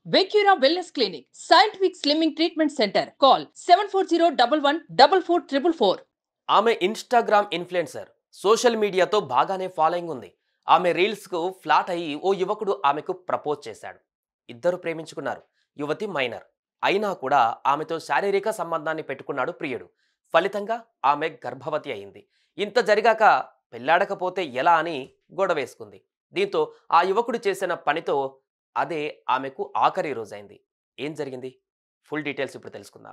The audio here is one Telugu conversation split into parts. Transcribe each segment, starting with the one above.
Vecura Wellness Clinic, Scientific Slimming Treatment Center. Call 740 ఆమె ఇన్స్టాగ్రామ్ ఇన్ఫ్లుయెన్సర్ సోషల్ మీడియాతో బాగానే ఫాలోయింగ్ ఉంది ఆమె రీల్స్కు ఫ్లాట్ అయ్యి ఓ యువకుడు ఆమెకు ప్రపోజ్ చేశాడు ఇద్దరు ప్రేమించుకున్నారు యువతి మైనర్ అయినా కూడా ఆమెతో శారీరక సంబంధాన్ని పెట్టుకున్నాడు ప్రియుడు ఫలితంగా ఆమె గర్భవతి అయింది ఇంత జరిగాక పెళ్లాడకపోతే ఎలా అని గొడవేసుకుంది దీంతో ఆ యువకుడు చేసిన పనితో అదే ఆమెకు ఆఖరి రోజైంది ఏం జరిగింది ఫుల్ డీటెయిల్స్ ఇప్పుడు తెలుసుకుందాం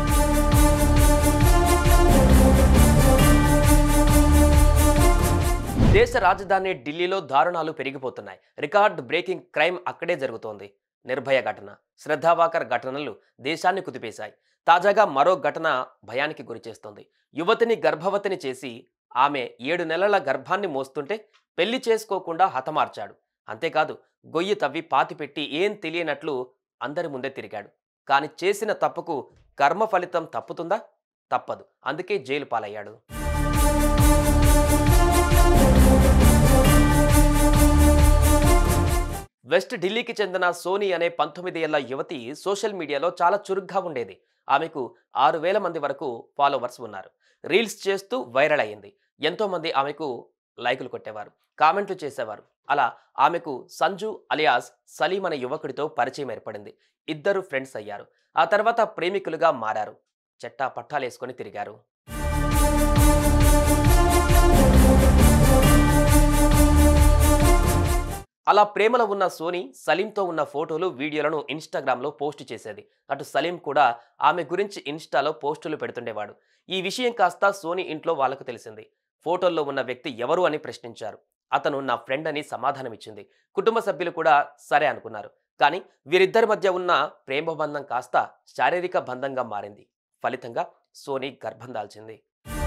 దేశ రాజధాని ఢిల్లీలో దారుణాలు పెరిగిపోతున్నాయి రికార్డ్ బ్రేకింగ్ క్రైమ్ అక్కడే జరుగుతోంది నిర్భయ ఘటన శ్రద్ధావాకర్ ఘటనలు దేశాన్ని కుదిపేశాయి తాజాగా మరో ఘటన భయానికి గురిచేస్తోంది యువతిని గర్భవతిని చేసి ఆమె ఏడు నెలల గర్భాన్ని మోస్తుంటే పెళ్లి చేసుకోకుండా హతమార్చాడు అంతేకాదు గొయ్యి తవ్వి పాతిపెట్టి ఏం తెలియనట్లు అందరి ముందే తిరిగాడు కానీ చేసిన తప్పుకు కర్మ ఫలితం తప్పుతుందా తప్పదు అందుకే జైలు పాలయ్యాడు వెస్ట్ ఢిల్లీకి చెందిన సోనీ అనే పంతొమ్మిది ఏళ్ల యువతి సోషల్ మీడియాలో చాలా చురుగ్గా ఉండేది ఆమెకు ఆరు వేల మంది వరకు ఫాలోవర్స్ ఉన్నారు రీల్స్ చేస్తూ వైరల్ అయ్యింది ఎంతో మంది ఆమెకు లైకులు కొట్టేవారు కామెంట్లు చేసేవారు అలా ఆమెకు సంజు అలియాస్ సలీం అనే యువకుడితో పరిచయం ఏర్పడింది ఇద్దరు ఫ్రెండ్స్ అయ్యారు ఆ తర్వాత ప్రేమికులుగా మారారు చెట్టా పట్టాలేసుకొని తిరిగారు అలా ప్రేమలో ఉన్న సోనీ సలీంతో ఉన్న ఫోటోలు వీడియోలను ఇన్స్టాగ్రామ్లో పోస్ట్ చేసేది అటు సలీం కూడా ఆమె గురించి ఇన్స్టాలో పోస్టులు పెడుతుండేవాడు ఈ విషయం కాస్త సోనీ ఇంట్లో వాళ్ళకు తెలిసింది ఫోటోల్లో ఉన్న వ్యక్తి ఎవరు అని ప్రశ్నించారు అతను నా ఫ్రెండ్ అని సమాధానమిచ్చింది కుటుంబ సభ్యులు కూడా సరే అనుకున్నారు కానీ వీరిద్దరి మధ్య ఉన్న ప్రేమ బంధం కాస్త శారీరక బంధంగా మారింది ఫలితంగా సోనీ గర్భం దాల్చింది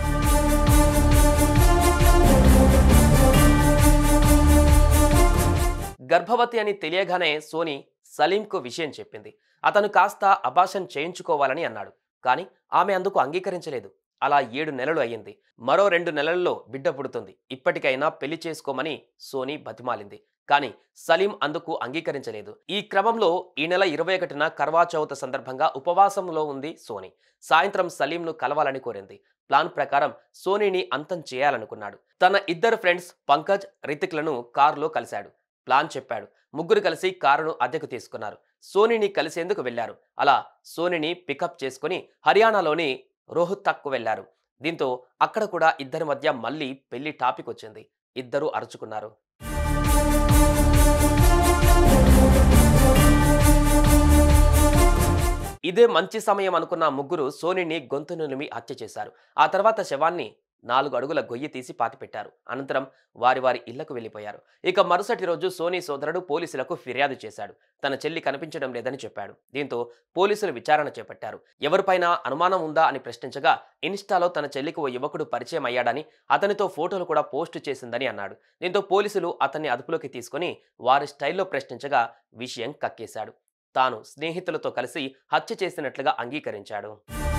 గర్భవతి అని తెలియగానే సోనీ సలీంకు విషయం చెప్పింది అతను కాస్త అభాషణ చేయించుకోవాలని అన్నాడు కానీ ఆమె అందుకు అంగీకరించలేదు అలా ఏడు నెలలు అయ్యింది మరో రెండు నెలల్లో బిడ్డ పుడుతుంది ఇప్పటికైనా పెళ్లి చేసుకోమని సోనీ బతిమాలింది కానీ సలీం అందుకు అంగీకరించలేదు ఈ క్రమంలో ఈ నెల ఇరవై ఒకటిన కర్వా చౌత్ సందర్భంగా ఉపవాసంలో ఉంది సోనీ సాయంత్రం సలీంను కలవాలని కోరింది ప్లాన్ ప్రకారం సోనీని అంతం చేయాలనుకున్నాడు తన ఇద్దరు ఫ్రెండ్స్ పంకజ్ రితిక్లను కారులో కలిశాడు ప్లాన్ చెప్పాడు ముగ్గురు కలిసి కారును అద్దెకు తీసుకున్నారు సోనీని కలిసేందుకు వెళ్లారు అలా సోనీని పికప్ చేసుకుని హర్యానాలోని రోహ్తక్కు వెళ్లారు దీంతో అక్కడ కూడా ఇద్దరి మధ్య మళ్ళీ పెళ్లి టాపిక్ వచ్చింది ఇద్దరు అరుచుకున్నారు ఇదే మంచి సమయం అనుకున్న ముగ్గురు సోనీని గొంతు నులిమి హత్య చేశారు ఆ తర్వాత శవాన్ని నాలుగు అడుగుల గొయ్యి తీసి పాతిపెట్టారు అనంతరం వారి వారి ఇళ్లకు వెళ్లిపోయారు ఇక మరుసటి రోజు సోనీ సోదరుడు పోలీసులకు ఫిర్యాదు చేశాడు తన చెల్లి కనిపించడం లేదని చెప్పాడు దీంతో పోలీసులు విచారణ చేపట్టారు ఎవరిపైన అనుమానం ఉందా అని ప్రశ్నించగా ఇన్స్టాలో తన చెల్లికి ఓ యువకుడు పరిచయం అయ్యాడని అతనితో ఫోటోలు కూడా పోస్ట్ చేసిందని అన్నాడు దీంతో పోలీసులు అతన్ని అదుపులోకి తీసుకొని వారి స్టైల్లో ప్రశ్నించగా విషయం కక్కేశాడు తాను స్నేహితులతో కలిసి హత్య చేసినట్లుగా అంగీకరించాడు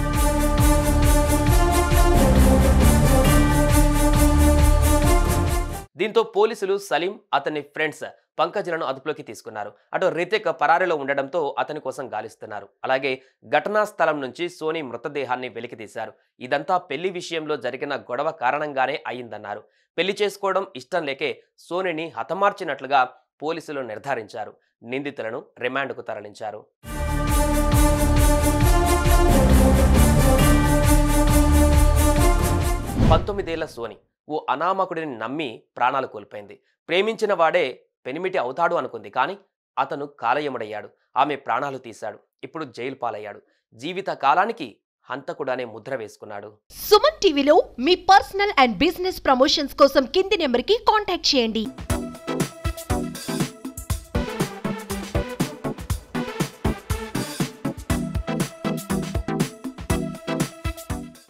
దీంతో పోలీసులు సలీం అతని ఫ్రెండ్స్ పంకజ్లను అదుపులోకి తీసుకున్నారు అటు రితిక్ పరారీలో ఉండడంతో అతని కోసం గాలిస్తున్నారు అలాగే ఘటనా స్థలం నుంచి సోనీ మృతదేహాన్ని వెలికితీశారు ఇదంతా పెళ్లి విషయంలో జరిగిన గొడవ కారణంగానే అయిందన్నారు పెళ్లి చేసుకోవడం ఇష్టం లేకే సోనీని హతమార్చినట్లుగా పోలీసులు నిర్ధారించారు నిందితులను రిమాండ్కు తరలించారు పంతొమ్మిదేళ్ల సోని ఓ అనామకుడిని నమ్మి ప్రాణాలు కోల్పోయింది ప్రేమించిన వాడే పెనిమిటి అవుతాడు అనుకుంది కానీ అతను కాలయముడయ్యాడు ఆమె ప్రాణాలు తీశాడు ఇప్పుడు జైలు పాలయ్యాడు జీవిత కాలానికి హంతకుడనే ముద్ర వేసుకున్నాడు సుమన్ టీవీలో మీ పర్సనల్ అండ్ బిజినెస్ ప్రమోషన్స్ కోసం కింది నెంబర్కి కాంటాక్ట్ చేయండి